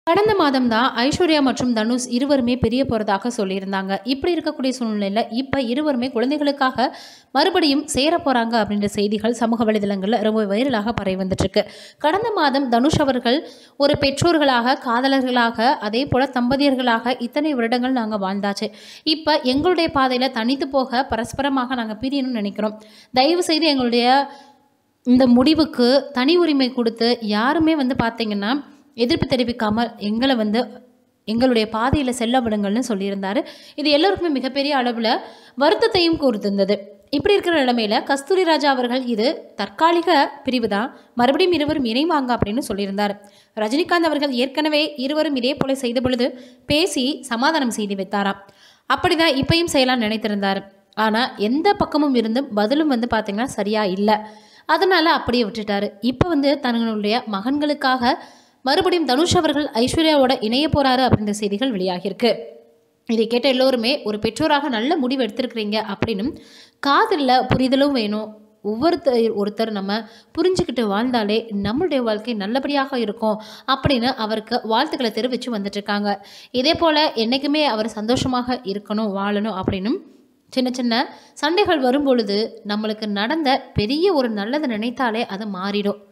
கடந்த மாதம் தான் ஐஸ்வர்யா மற்றும் தனுஷ் இருவருமே பிரிய போகிறதாக சொல்லியிருந்தாங்க இப்படி இருக்கக்கூடிய சூழ்நிலையில் இப்போ இருவருமே குழந்தைகளுக்காக மறுபடியும் சேர போகிறாங்க அப்படின்ற செய்திகள் சமூக வலைதளங்களில் ரொம்ப வைரலாக பரவி வந்துட்டுருக்கு கடந்த மாதம் தனுஷ் அவர்கள் ஒரு பெற்றோர்களாக காதலர்களாக அதே போல் தம்பதியர்களாக இத்தனை வருடங்கள் நாங்கள் வாழ்ந்தாச்சு இப்போ எங்களுடைய பாதையில் தனித்து போக பரஸ்பரமாக நாங்கள் பிரியணும்னு நினைக்கிறோம் தயவு செய்து எங்களுடைய இந்த முடிவுக்கு தனி உரிமை கொடுத்து யாருமே வந்து பார்த்தீங்கன்னா எதிர்ப்பு தெரிவிக்காமல் எங்களை வந்து எங்களுடைய பாதையில் செல்ல விடுங்கள்னு சொல்லியிருந்தாரு இது எல்லோருக்குமே மிகப்பெரிய அளவில் வருத்தத்தையும் கூர்த்திருந்தது இப்படி இருக்கிற நிலைமையில கஸ்தூரி ராஜா அவர்கள் இது தற்காலிக பிரிவு தான் மறுபடியும் இருவரும் இணைவாங்க அப்படின்னு சொல்லியிருந்தார் ரஜினிகாந்த் அவர்கள் ஏற்கனவே இருவரும் இதே போல செய்த பொழுது பேசி சமாதானம் செய்து வைத்தாராம் அப்படிதான் இப்பயும் செய்யலாம்னு நினைத்திருந்தார் ஆனால் எந்த பக்கமும் இருந்தும் பதிலும் வந்து பார்த்தீங்கன்னா சரியா இல்லை அதனால் அப்படியே விட்டுட்டாரு இப்போ வந்து தங்களுடைய மகன்களுக்காக மறுபடியும் தனுஷ் அவர்கள் ஐஸ்வர்யாவோட இணைய போறாரு அப்படின்ற செய்திகள் வெளியாகியிருக்கு இதை கேட்ட எல்லோருமே ஒரு பெற்றோராக நல்ல முடிவு எடுத்திருக்கிறீங்க அப்படின்னும் காதலில் புரிதலும் வேணும் ஒவ்வொருத்தர் ஒருத்தர் நம்ம புரிஞ்சுக்கிட்டு வாழ்ந்தாலே நம்மளுடைய வாழ்க்கை நல்லபடியாக இருக்கும் அப்படின்னு அவருக்கு வாழ்த்துக்களை தெரிவித்து வந்துட்டு இருக்காங்க இதே போல் என்றைக்குமே அவர் சந்தோஷமாக இருக்கணும் வாழணும் அப்படின்னும் சின்ன சின்ன சண்டைகள் வரும்பொழுது நம்மளுக்கு நடந்த பெரிய ஒரு நல்லது நினைத்தாலே அது மாறிடும்